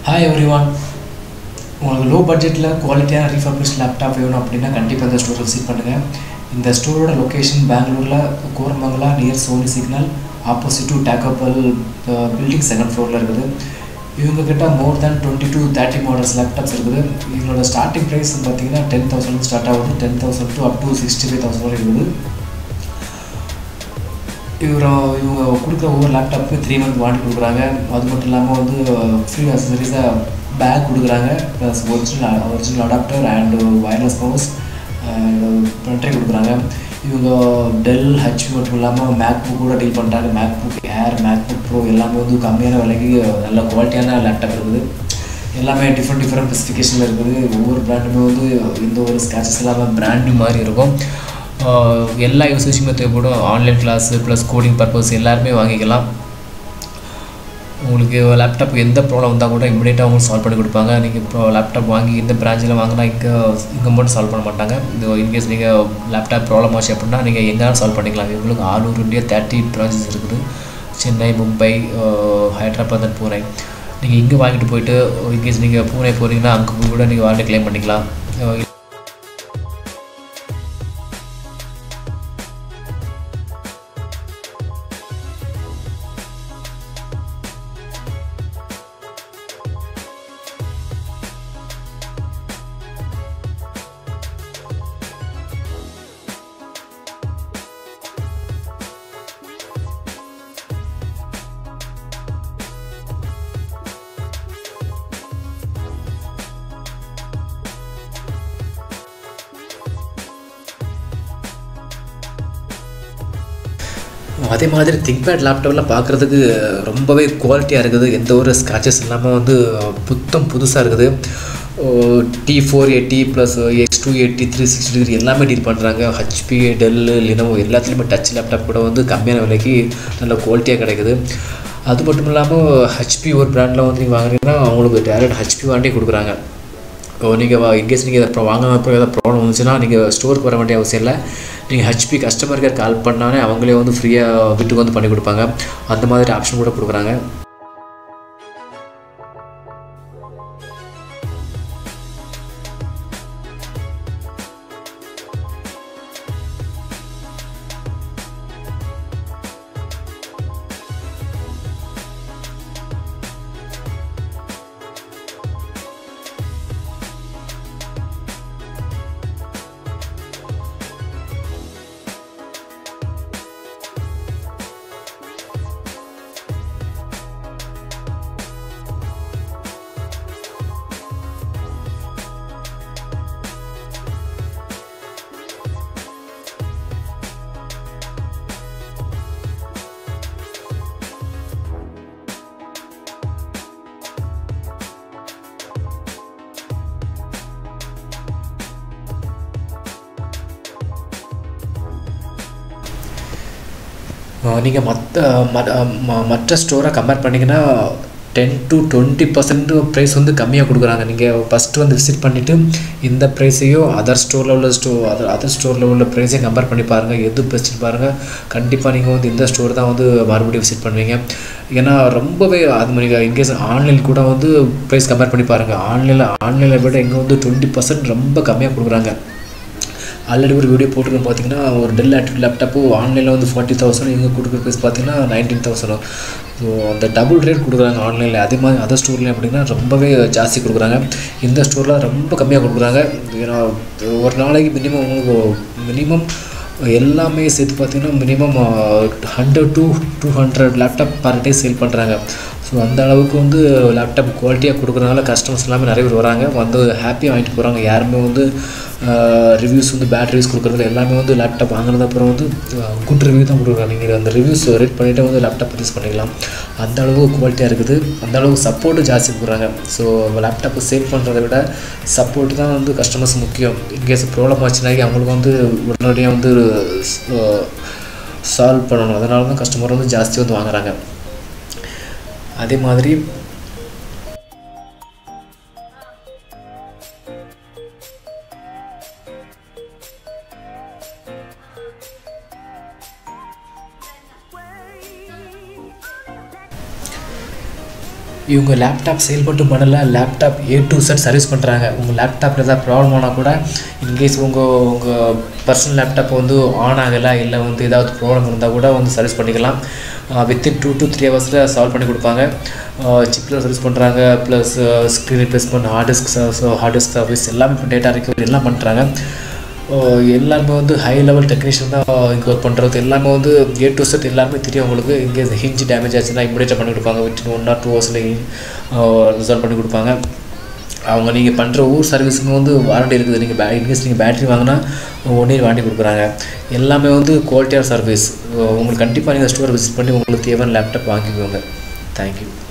hi everyone உங்களுக்கு low பட்ஜெட்டில் குவாலிட்டியான ரீஃபர்பிஷ் லேப்டாப் வேணும் அப்படின்னா கண்டிப்பாக இந்த ஸ்டோரை விசிட் பண்ணுங்கள் இந்த ஸ்டோரோட லொக்கேஷன் பெங்களூரில் Koramangala near Sony signal opposite to Taco Bell building second ஃப்ளோரில் இருக்குது இவங்க கிட்ட more than twenty to thirty models laptops இருக்குது இவங்களோட ஸ்டார்டிங் ப்ரைஸ் பார்த்தீங்கன்னா டென் தௌசண்ட் ஸ்டார்ட் ஆகுது ten thousand to up to sixty five thousand வரை இருக்குது இவர இவங்க கொடுக்குற ஒவ்வொரு லேப்டாப்புக்கு த்ரீ மந்த் வாரண்டி கொடுக்குறாங்க அது மட்டும் இல்லாமல் வந்து ஃப்ரீ அசசரிஸாக பேக் கொடுக்குறாங்க plus original original adapter and wireless mouse ப்ரிண்டரை கொடுக்குறாங்க இவங்க டெல் ஹெச்பி மட்டும் இல்லாமல் மேக் புக் கூட டீல் பண்ணுறாங்க MacBook Air MacBook Pro எல்லாமே வந்து கம்மியான விலைக்கு நல்ல குவாலிட்டியான லேப்டாப் இருக்குது எல்லாமே டிஃப்ரெண்ட் டிஃப்ரெண்ட் ஸ்பெசிஃபிகேஷனில் இருக்குது ஒவ்வொரு பிராண்டுமே வந்து எந்த ஒரு ஸ்க்ராச்சஸ் இல்லாமல் பிராண்டு மாதிரி இருக்கும் எல்லா யூசேஜுமே தேவைப்படும் online class plus coding purpose எல்லாருமே வாங்கிக்கலாம் உங்களுக்கு லேப்டாப் எந்த ப்ராப்ளம் வந்தால் கூட இமீடியட்டாக உங்களுக்கு சால்வ் பண்ணி கொடுப்பாங்க நீங்கள் இப்போ லேப்டாப் வாங்கி இந்த பிரான்ச்சில் வாங்கினா இங்கே இங்கே மட்டும் சால்வ் பண்ண மாட்டாங்க இந்த இன்கேஸ் நீங்கள் லேப்டாப் ப்ராப்ளம் ஆச்சு அப்படின்னா நீங்கள் எங்கேனாலும் சால்வ் பண்ணிக்கலாம் இவங்களுக்கு all over India thirty branches இருக்குது சென்னை மும்பை ஹைதராபாத் அண்ட் பூனே நீங்கள் இங்கே வாங்கிட்டு போயிட்டு இன்கேஸ் நீங்கள் பூனே போகிறீங்கன்னா அங்கே கூட நீங்கள் வாரண்டி கிளைம் பண்ணிக்கலாம் அதே மாதிரி திங்க்பேட் லேப்டாப்லாம் பார்க்குறதுக்கு ரொம்பவே குவாலிட்டியாக இருக்குது எந்த ஒரு ஸ்க்ராச்சஸ் இல்லாமல் வந்து புத்தம் புதுசாக இருக்குது T four eighty plus X two eighty three sixty degree எல்லாமே டீல் பண்ணுறாங்க ஹெச்பி டெல்லு லினோவோ எல்லாத்துலேயுமே டச் லேப்டாப் கூட வந்து கம்மியான விலைக்கு நல்ல குவாலிட்டியாக கிடைக்குது அது மட்டும் இல்லாமல் ஹெச்பி ஒரு ப்ராண்டில் வந்து நீங்கள் வாங்குறீங்கன்னா அவங்களுக்கு டேரக்ட் ஹெச்பி வாண்டி கொடுக்குறாங்க நீங்கள் இன்கேஸ் நீங்கள் அப்புறம் வாங்கினப்போ ஏதாவது ப்ராப்ளம் வந்துச்சுன்னா நீங்கள் ஸ்டோருக்கு வர வேண்டிய அவசியம் இல்லை நீங்கள் ஹெச்பி கஸ்டமர் கேர் கால் பண்ணாலே அவங்களே வந்து ஃப்ரீயாக வீட்டுக்கு வந்து பண்ணி கொடுப்பாங்க அந்த மாதிரி ஆப்ஷன் கூட கொடுக்குறாங்க நீங்கள் மற்ற மற்ற ஸ்டோரை கம்பேர் பண்ணிங்கன்னா ten to twenty percent price வந்து கம்மியாக கொடுக்குறாங்க நீங்கள் ஃபஸ்ட்டு வந்து விசிட் பண்ணிவிட்டு இந்த ப்ரைஸையும் அதர் ஸ்டோரில் உள்ள ஸ்டோ அதர் அதர் ஸ்டோரில் உள்ள ப்ரைஸையும் கம்பேர் பண்ணி பாருங்கள் எது பெஸ்ட்டுன்னு பாருங்கள் கண்டிப்பாக நீங்கள் வந்து இந்த ஸ்டோர் தான் வந்து மறுபடியும் விசிட் பண்ணுவீங்க ஏன்னா ரொம்பவே அது நீங்கள் இன்கேஸ் ஆன்லைன் கூட வந்து ப்ரைஸ் கம்பேர் பண்ணி பாருங்கள் ஆன்லைனில் ஆன்லைனில் விட இங்கே வந்து டுவெண்ட்டி பர்சன்ட் ரொம்ப கம்மியாக கொடுக்குறாங்க ஆல்ரெடி ஒரு வீடியோ போட்டுருக்கோம் பார்த்தீங்கன்னா ஒரு டெல் ஆக்டிவ் லேப்டாப்பு ஆன்லைனில் வந்து ஃபார்ட்டி தௌசண்ட் இங்கே கொடுக்குற ப்ரைஸ் பார்த்தீங்கன்னா நைன்டீன் தௌசண்ட் ஸோ அந்த டபுள் ரேட் கொடுக்குறாங்க ஆன்லைனில் அதே மாதிரி அதர் ஸ்டோர்லேயும் அப்படின்னா ரொம்பவே ஜாஸ்தி கொடுக்குறாங்க இந்த ஸ்டோரில் ரொம்ப கம்மியாக கொடுக்குறாங்க ஏன்னா ஒரு நாளைக்கு மினிமம் உங்களுக்கு மினிமம் எல்லாமே சேர்த்து பார்த்தீங்கன்னா minimum hundred to two hundred laptop per day sale பண்ணுறாங்க ஸோ அந்த அளவுக்கு வந்து லேப்டாப் குவாலிட்டியாக கொடுக்குறதுனால கஸ்டமர்ஸ் எல்லாமே நிறைய பேர் வராங்க வந்து ஹாப்பியாக வாங்கிட்டு போகிறாங்க யாருமே வந்து ரிவ்யூஸ் வந்து பேட் ரிவ்யூஸ் கொடுக்குறது எல்லாமே வந்து லேப்டாப் வாங்கினது அப்புறம் வந்து குட் ரிவ்யூ தான் கொடுக்குறாங்க நீங்கள் அந்த ரிவ்யூஸ் ரேட் பண்ணிவிட்டு வந்து லேப்டாப் பர்ச்சேஸ் பண்ணிக்கலாம் அந்த அளவுக்கு குவாலிட்டியாக இருக்குது அந்த அளவுக்கு சப்போர்ட்டு ஜாஸ்தி கொடுக்குறாங்க ஸோ லேப்டாப்பு சேல் பண்ணுறதை விட சப்போர்ட் தான் வந்து கஸ்டமர்ஸ் முக்கியம் இன்கேஸ் ப்ராப்ளம் ஆச்சுனாக்கி அவங்களுக்கு வந்து உடனடியாக வந்து சால்வ் பண்ணணும் அதனால தான் கஸ்டமர் வந்து ஜாஸ்தி வந்து வாங்குறாங்க அதே மாதிரி இவங்க லேப்டாப் சேல் மட்டும் பண்ணல laptop A to Z service பண்ணுறாங்க உங்கள் லேப்டாப்பில் ஏதாவது ப்ராப்ளம் ஆனால் கூட இன்கேஸ் உங்கள் உங்கள் பர்சனல் லேப்டாப் வந்து ஆன் ஆகலை இல்லை வந்து ஏதாவது ப்ராப்ளம் இருந்தால் கூட வந்து சர்வீஸ் பண்ணிக்கலாம் வித்தின் டூ டு த்ரீ ஹவர்ஸில் சால்வ் பண்ணி கொடுப்பாங்க சிப்பில் சர்வீஸ் பண்ணுறாங்க plus screen replacement hard disk hard disk service எல்லாமே இப்போ டேட்டா ரிகவரி எல்லாம் பண்ணுறாங்க எல்லாருமே வந்து ஹை லெவல் டெக்னீஷியன் தான் இங்கே ஒர்க் பண்ணுறது எல்லாமே வந்து ஏ டு செட் எல்லாருமே தெரியும் உங்களுக்கு இங்கே ஹிஞ்ச் டேமேஜ் ஆச்சுன்னா இமிடியேட்டாக பண்ணி கொடுப்பாங்க வித்தின் ஒன் ஆர் டூ ஹவர்ஸில் ரிசால்வ் பண்ணி கொடுப்பாங்க அவங்க நீங்கள் பண்ணுற ஊர் சர்வீஸுக்கு வந்து வாரண்டி இருக்குது நீங்கள் பே இன்கேஸ் நீங்கள் பேட்டரி வாங்கினா ஒன் இயர் வாரண்டி கொடுக்குறாங்க எல்லாமே வந்து குவாலிட்டியான சர்வீஸ் உங்களுக்கு கண்டிப்பாக நீங்கள் ஸ்டோர் விசிட் பண்ணி உங்களுக்கு தேவையான லேப்டாப் வாங்கிக்கோங்க தேங்க்யூ